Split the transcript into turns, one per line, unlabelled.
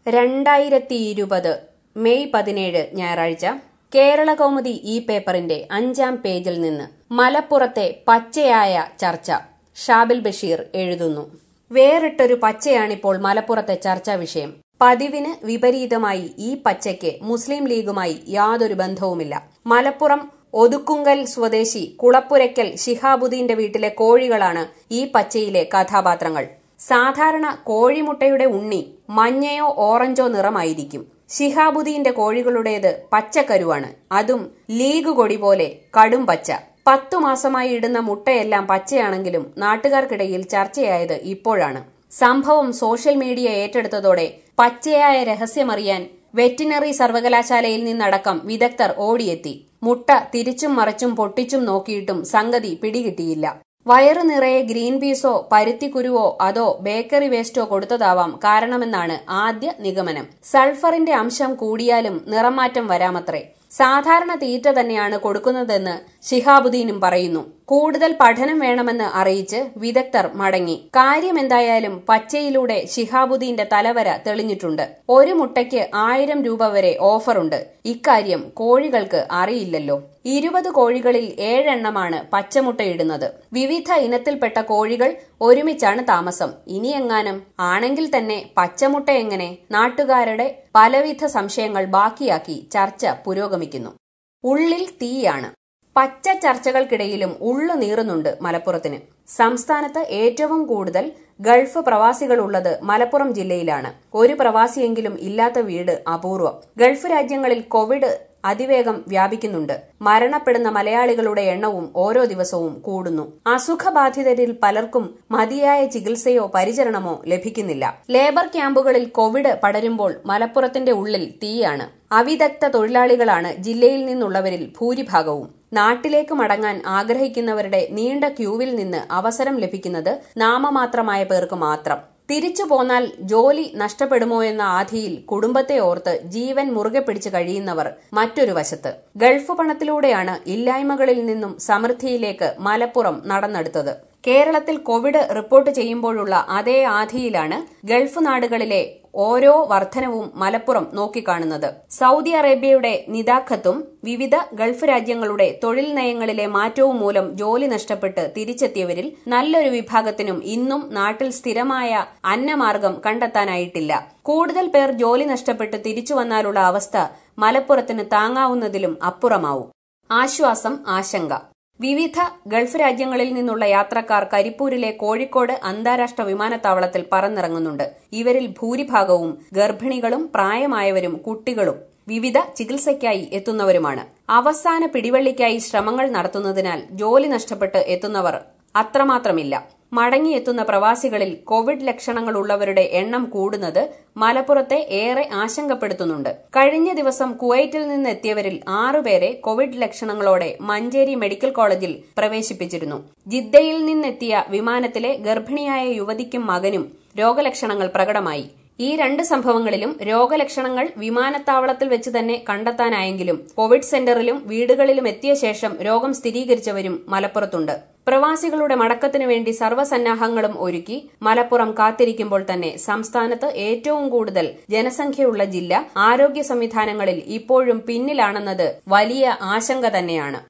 രണ്ടായിരത്തി ഇരുപത് മെയ് പതിനേഴ് ഞായറാഴ്ച കേരള കൗമുദി ഈ പേപ്പറിന്റെ അഞ്ചാം പേജിൽ നിന്ന് മലപ്പുറത്തെ പച്ചയായ ചർച്ച ഷാബിൽ ബഷീർ എഴുതുന്നു വേറിട്ടൊരു പച്ചയാണിപ്പോൾ മലപ്പുറത്തെ ചർച്ചാ വിഷയം പതിവിന് വിപരീതമായി ഈ പച്ചയ്ക്ക് മുസ്ലിം ലീഗുമായി യാതൊരു ബന്ധവുമില്ല മലപ്പുറം ഒതുക്കുങ്കൽ സ്വദേശി കുളപ്പുരയ്ക്കൽ ശിഹാബുദ്ദീന്റെ വീട്ടിലെ കോഴികളാണ് ഈ പച്ചയിലെ കഥാപാത്രങ്ങൾ സാധാരണ കോഴിമുട്ടയുടെ ഉണ്ണി മഞ്ഞയോ ഓറഞ്ചോ നിറമായിരിക്കും ശിഹാബുദ്ദീന്റെ കോഴികളുടേത് പച്ചക്കരുവാണ് അതും ലീഗ് കൊടി പോലെ കടും പച്ച പത്തു മാസമായി ഇടുന്ന മുട്ടയെല്ലാം പച്ചയാണെങ്കിലും നാട്ടുകാർക്കിടയിൽ ചർച്ചയായത് ഇപ്പോഴാണ് സംഭവം സോഷ്യൽ മീഡിയ ഏറ്റെടുത്തതോടെ പച്ചയായ രഹസ്യമറിയാൻ വെറ്റിനറി സർവകലാശാലയിൽ നിന്നടക്കം വിദഗ്ധർ ഓടിയെത്തി മുട്ട തിരിച്ചും മറിച്ചും പൊട്ടിച്ചും നോക്കിയിട്ടും സംഗതി പിടികിട്ടിയില്ല വയറു നിറയെ ഗ്രീൻ പീസോ പരുത്തിക്കുരുവോ അതോ ബേക്കറി വേസ്റ്റോ കൊടുത്തതാവാം കാരണമെന്നാണ് ആദ്യ നിഗമനം സൾഫറിന്റെ അംശം കൂടിയാലും നിറമാറ്റം വരാമത്രേ സാധാരണ തീറ്റ തന്നെയാണ് കൊടുക്കുന്നതെന്ന് ശിഹാബുദ്ദീനും പറയുന്നു കൂടുതൽ പഠനം വേണമെന്ന് അറിയിച്ച് വിദഗ്ധർ മടങ്ങി കാര്യമെന്തായാലും പച്ചയിലൂടെ ശിഹാബുദ്ദീന്റെ തലവര തെളിഞ്ഞിട്ടുണ്ട് ഒരു മുട്ടയ്ക്ക് ആയിരം രൂപ വരെ ഓഫറുണ്ട് ഇക്കാര്യം കോഴികൾക്ക് അറിയില്ലല്ലോ ഇരുപത് കോഴികളിൽ ഏഴെണ്ണമാണ് പച്ചമുട്ടയിടുന്നത് വിവിധ ഇനത്തിൽപ്പെട്ട കോഴികൾ ഒരുമിച്ചാണ് താമസം ഇനിയെങ്ങാനും ആണെങ്കിൽ തന്നെ പച്ചമുട്ട എങ്ങനെ നാട്ടുകാരുടെ പലവിധ സംശയങ്ങൾ ബാക്കിയാക്കി ചർച്ച പുരോഗമിക്കുന്നു ഉള്ളിൽ തീയാണ് പച്ച ചർച്ചകൾക്കിടയിലും ഉള്ളു നീറുന്നുണ്ട് മലപ്പുറത്തിന് സംസ്ഥാനത്ത് ഏറ്റവും കൂടുതൽ ഗൾഫ് പ്രവാസികളുള്ളത് മലപ്പുറം ജില്ലയിലാണ് ഒരു പ്രവാസിയെങ്കിലും ഇല്ലാത്ത വീട് അപൂർവം ഗൾഫ് രാജ്യങ്ങളിൽ കോവിഡ് അതിവേഗം വ്യാപിക്കുന്നുണ്ട് മരണപ്പെടുന്ന മലയാളികളുടെ എണ്ണവും ഓരോ ദിവസവും കൂടുന്നു അസുഖബാധിതരിൽ പലർക്കും മതിയായ ചികിത്സയോ പരിചരണമോ ലഭിക്കുന്നില്ല ലേബർ ക്യാമ്പുകളിൽ കോവിഡ് പടരുമ്പോൾ മലപ്പുറത്തിന്റെ ഉള്ളിൽ തീയാണ് അവിദഗ്ധ തൊഴിലാളികളാണ് ജില്ലയിൽ നിന്നുള്ളവരിൽ ഭൂരിഭാഗവും നാട്ടിലേക്ക് മടങ്ങാൻ ആഗ്രഹിക്കുന്നവരുടെ നീണ്ട ക്യൂവിൽ നിന്ന് അവസരം ലഭിക്കുന്നത് നാമമാത്രമായ പേർക്ക് മാത്രം തിരിച്ചു പോന്നാൽ ജോലി നഷ്ടപ്പെടുമോ എന്ന ആധിയിൽ കുടുംബത്തെ ഓർത്ത് ജീവൻ മുറുകെ പിടിച്ചു കഴിയുന്നവർ മറ്റൊരു വശത്ത് ഗൾഫ് പണത്തിലൂടെയാണ് ഇല്ലായ്മകളിൽ നിന്നും സമൃദ്ധിയിലേക്ക് മലപ്പുറം നടന്നെടുത്തത് കേരളത്തിൽ കോവിഡ് റിപ്പോർട്ട് ചെയ്യുമ്പോഴുള്ള അതേ ആധിയിലാണ് ഗൾഫ് നാടുകളിലെ ഓരോ വർധനവും മലപ്പുറം നോക്കിക്കാണുന്നത് സൗദി അറേബ്യയുടെ നിതാഖത്തും വിവിധ ഗൾഫ് രാജ്യങ്ങളുടെ തൊഴിൽ നയങ്ങളിലെ മാറ്റവും മൂലം ജോലി നഷ്ടപ്പെട്ട് തിരിച്ചെത്തിയവരിൽ നല്ലൊരു വിഭാഗത്തിനും ഇന്നും നാട്ടിൽ സ്ഥിരമായ അന്നമാർഗം കണ്ടെത്താനായിട്ടില്ല കൂടുതൽ പേർ ജോലി നഷ്ടപ്പെട്ട് തിരിച്ചു വന്നാലുള്ള അവസ്ഥ മലപ്പുറത്തിന് താങ്ങാവുന്നതിലും അപ്പുറമാവും ആശ്വാസം ആശങ്ക വിവിധ ഗൾഫ് രാജ്യങ്ങളിൽ നിന്നുള്ള യാത്രക്കാർ കരിപ്പൂരിലെ കോഴിക്കോട് അന്താരാഷ്ട്ര വിമാനത്താവളത്തിൽ പറന്നിറങ്ങുന്നുണ്ട് ഇവരിൽ ഭൂരിഭാഗവും ഗർഭിണികളും പ്രായമായവരും കുട്ടികളും വിവിധ ചികിത്സയ്ക്കായി എത്തുന്നവരുമാണ് അവസാന പിടിവള്ളിക്കായി ശ്രമങ്ങൾ നടത്തുന്നതിനാൽ ജോലി നഷ്ടപ്പെട്ട് എത്തുന്നവർ അത്രമാത്രമില്ല മടങ്ങിയെത്തുന്ന പ്രവാസികളിൽ കോവിഡ് ലക്ഷണങ്ങളുള്ളവരുടെ എണ്ണം കൂടുന്നത് മലപ്പുറത്തെ ഏറെ ആശങ്കപ്പെടുത്തുന്നുണ്ട് കഴിഞ്ഞ ദിവസം കുവൈറ്റിൽ നിന്നെത്തിയവരിൽ ആറുപേരെ കോവിഡ് ലക്ഷണങ്ങളോടെ മഞ്ചേരി മെഡിക്കൽ കോളേജിൽ പ്രവേശിപ്പിച്ചിരുന്നു ജിദ്ദയിൽ നിന്നെത്തിയ വിമാനത്തിലെ ഗർഭിണിയായ യുവതിക്കും മകനും രോഗലക്ഷണങ്ങൾ പ്രകടമായി ഈ രണ്ട് സംഭവങ്ങളിലും രോഗലക്ഷണങ്ങൾ വിമാനത്താവളത്തിൽ വെച്ച് തന്നെ കണ്ടെത്താനായെങ്കിലും കോവിഡ് സെന്ററിലും വീടുകളിലും എത്തിയ ശേഷം രോഗം സ്ഥിരീകരിച്ചവരും മലപ്പുറത്തുണ്ട് പ്രവാസികളുടെ മടക്കത്തിനു വേണ്ടി സർവ്വസന്നാഹങ്ങളും ഒരുക്കി മലപ്പുറം കാത്തിരിക്കുമ്പോൾ തന്നെ സംസ്ഥാനത്ത് ഏറ്റവും കൂടുതൽ ജനസംഖ്യയുള്ള ജില്ല ആരോഗ്യ സംവിധാനങ്ങളിൽ ഇപ്പോഴും പിന്നിലാണെന്നത് വലിയ ആശങ്ക തന്നെയാണ്